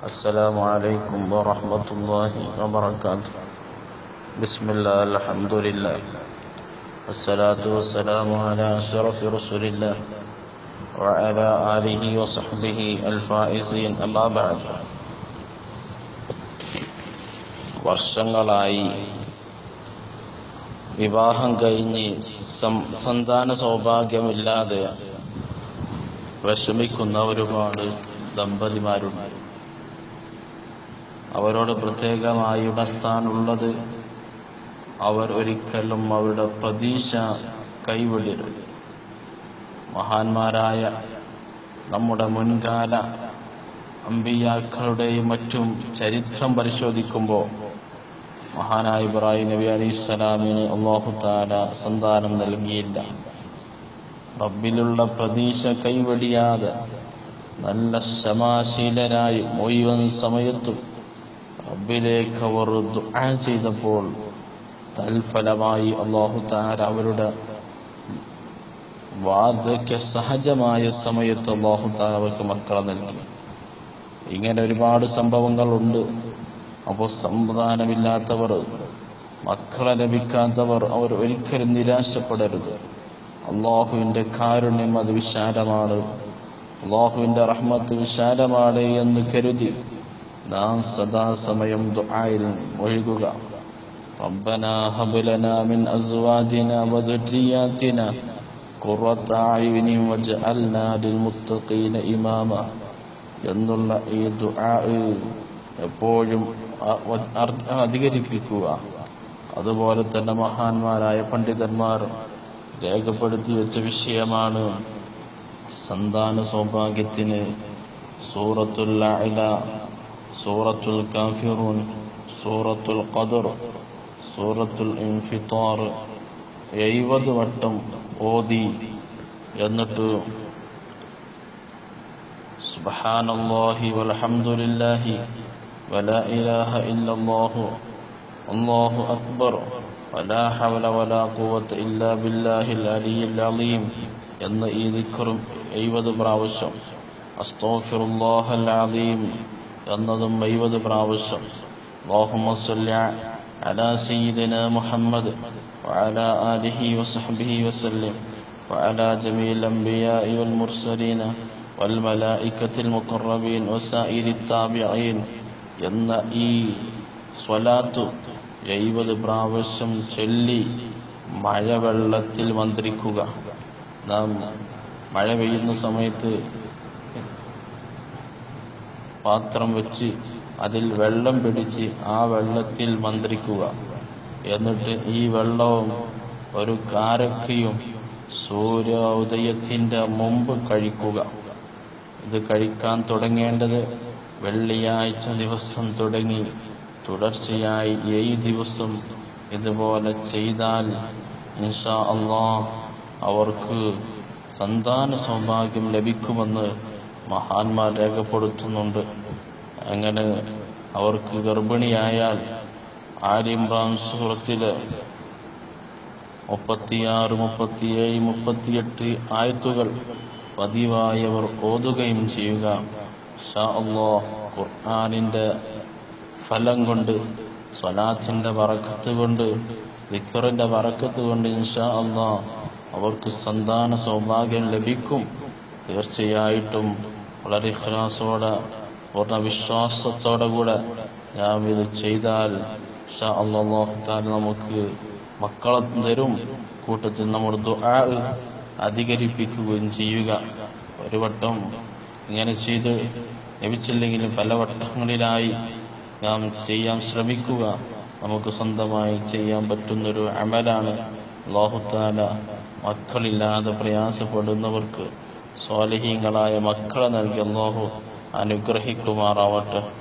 السلام عليكم ورحمة الله وبركاته بسم الله الحمد لله والصلاة والسلام على أشرف رسول الله وعلى آله وصحبه الفائزين أما بعد വർഷങ്ങളായി വിവാഹം കഴിഞ്ഞ് സം- സന്താന സൗഭാഗ്യമില്ലാതെ വിഷമിക്കുന്ന ഒരുപാട് ദമ്പതിമാരുണ്ട് അവരോട് പ്രത്യേകമായി ഉണർത്താനുള്ളത് അവർ ഒരിക്കലും അവരുടെ പ്രതീക്ഷ കൈവിടരുത് മഹാന്മാരായ നമ്മുടെ മുൻകാല അമ്പിയാക്കളുടെയും മറ്റും ചരിത്രം പരിശോധിക്കുമ്പോൾ മഹാനായ ഇബ്രാഹിം നബി അലൈഹി സ്വലാമിന് അള്ളാഹു താല സന്താനം നൽകിയില്ല റബ്ബിലുള്ള പ്രതീക്ഷ കൈവടിയാതെ നല്ല ക്ഷമാശീലരായി മുഴുവൻ സമയത്തും റബ്ബിലേക്ക് അവർ ദുആ ചെയ്തപ്പോൾ തൽഫലമായി അള്ളാഹു താല അവരുടെ വാർദ്ധക്യ സഹജമായ സമയത്ത് അള്ളാഹു താല അവർക്ക് മക്കളെ നൽകി ഇങ്ങനെ ഒരുപാട് സംഭവങ്ങളുണ്ട് അപ്പോൾ സമാധാനമില്ലാത്തവർ മക്കളെ ലഭിക്കാത്തവർ അവർ ഒരിക്കലും നിരാശപ്പെടരുത് അള്ളാഹുവിൻ്റെ കാരുണ്യം അത് വിശാലമാണ് അള്ളാഹുവിൻ്റെ റഹ്മത്ത് വിശാലമാണ് എന്ന് കരുതി നാം സദാസമയം ദുആയിൽ ഒഴുകുക ربنا هب لنا من أزواجنا وذرياتنا قرة أعين واجعلنا للمتقين إماما എന്നുള്ള ഈ ദുആ എപ്പോഴും അ- അർ- അധികരിപ്പിക്കുക അതുപോലെ തന്നെ മഹാന്മാരായ പണ്ഡിതന്മാർ രേഖപ്പെടുത്തി വെച്ച വിഷയമാണ് സന്താന സൗഭാഗ്യത്തിന് സൂറത്തുൽ അഅല സൂറത്തുൽ കാഫിറൂൻ സൂറത്തുൽ ഖദർ സൂറത്തുൽ ഇൻഫിത്താർ എഴുപത് വട്ടം ഓതി എന്നിട്ട് سبحان الله والحمد لله ولا إله إلا الله الله أكبر ولا حول ولا قوة إلا بالله العلي العظيم എന്ന ഈ ദിക്കറും എഴുപത് പ്രാവശ്യം അസ്തോഫിറുല്ലാഹൽ അലീം എന്നതും എഴുപത് പ്രാവശ്യം اللهم صل على سيدنا محمد وعلى آله وصحبه وسلم وعلى جميع الأنبياء والمرسلين والملائكة المقربين وسائر التابعين എന്ന ഈ സ്വലാത്ത് എഴുപത് പ്രാവശ്യം ചൊല്ലി മഴവെള്ളത്തിൽ മന്ത്രിക്കുക നാം മഴ പെയ്യുന്ന സമയത്ത് പാത്രം വെച്ച് അതിൽ വെള്ളം പിടിച്ച് ആ വെള്ളത്തിൽ മന്ത്രിക്കുക എന്നിട്ട് ഈ വെള്ളവും ഒരു കാരക്കയും സൂര്യോദയത്തിൻ്റെ മുമ്പ് കഴിക്കുക ഇത് കഴിക്കാൻ തുടങ്ങേണ്ടത് വെള്ളിയാഴ്ച ദിവസം തുടങ്ങി തുടർച്ചയായി ഏഴ് ദിവസം ഇതുപോലെ ചെയ്താൽ ഇൻഷാ അള്ളാ അവർക്ക് സന്താന സൗഭാഗ്യം ലഭിക്കുമെന്ന് മഹാന്മാർ രേഖപ്പെടുത്തുന്നുണ്ട് അങ്ങനെ അവർക്ക് ഗർഭിണിയായാൽ ആലിമ്രാൻ സുഹൃത്തില് മുപ്പത്തിയാറ് മുപ്പത്തിയേഴ് മുപ്പത്തിയെട്ട് ആയത്തുകൾ പതിവായവർ ഓതുകയും ചെയ്യുക ഷാ അള്ളാഹ് ഖുർആാനിൻ്റെ ഫലം കൊണ്ട് സ്വലാത്തിൻ്റെ വറക്കത്ത് കൊണ്ട് വിക്കറിൻ്റെ വറക്കത്ത് കൊണ്ട് ഇൻഷാ അള്ളാഹ് അവർക്ക് സന്താന സൗഭാഗ്യം ലഭിക്കും തീർച്ചയായിട്ടും വളരെ ഇഖ്ലാസോടെ പൂർണ്ണ വിശ്വാസത്തോടെ കൂടെ നാം ഇത് ചെയ്താൽ ഷാ അള്ളാഹു താല നമുക്ക് മക്കളെ തരും കൂട്ടത്തിൽ നമ്മുടെ ദുആ അധികരിപ്പിക്കുകയും ചെയ്യുക ഒരു വട്ടം ഇങ്ങനെ ചെയ്ത് ലഭിച്ചില്ലെങ്കിലും പല വട്ടങ്ങളിലായി നാം ചെയ്യാൻ ശ്രമിക്കുക നമുക്ക് സ്വന്തമായി ചെയ്യാൻ പറ്റുന്നൊരു അമലാണ് അള്ളാഹുത്താല മക്കളില്ലാതെ പ്രയാസപ്പെടുന്നവർക്ക് സ്വാലഹീങ്ങളായ മക്കളെ നൽകി അള്ളാഹു അനുഗ്രഹിക്കുമാറാവട്ടെ